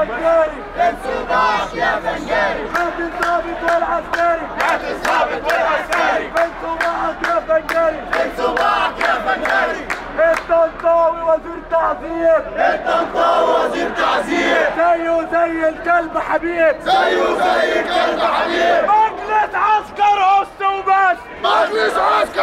فنجاري انسوا بعض يا فنجاري هات الضابط والعسكري هات الظابط والعسكري انتوا معك يا فنجاري انسوا بعض يا فنجاري الطنطاوي وزير تعذيب الطنطاوي وزير تعذيب زيه زي الكلب حبيب زيه زي الكلب حبيب مجلس عسكر هس وبس مجلس عسكر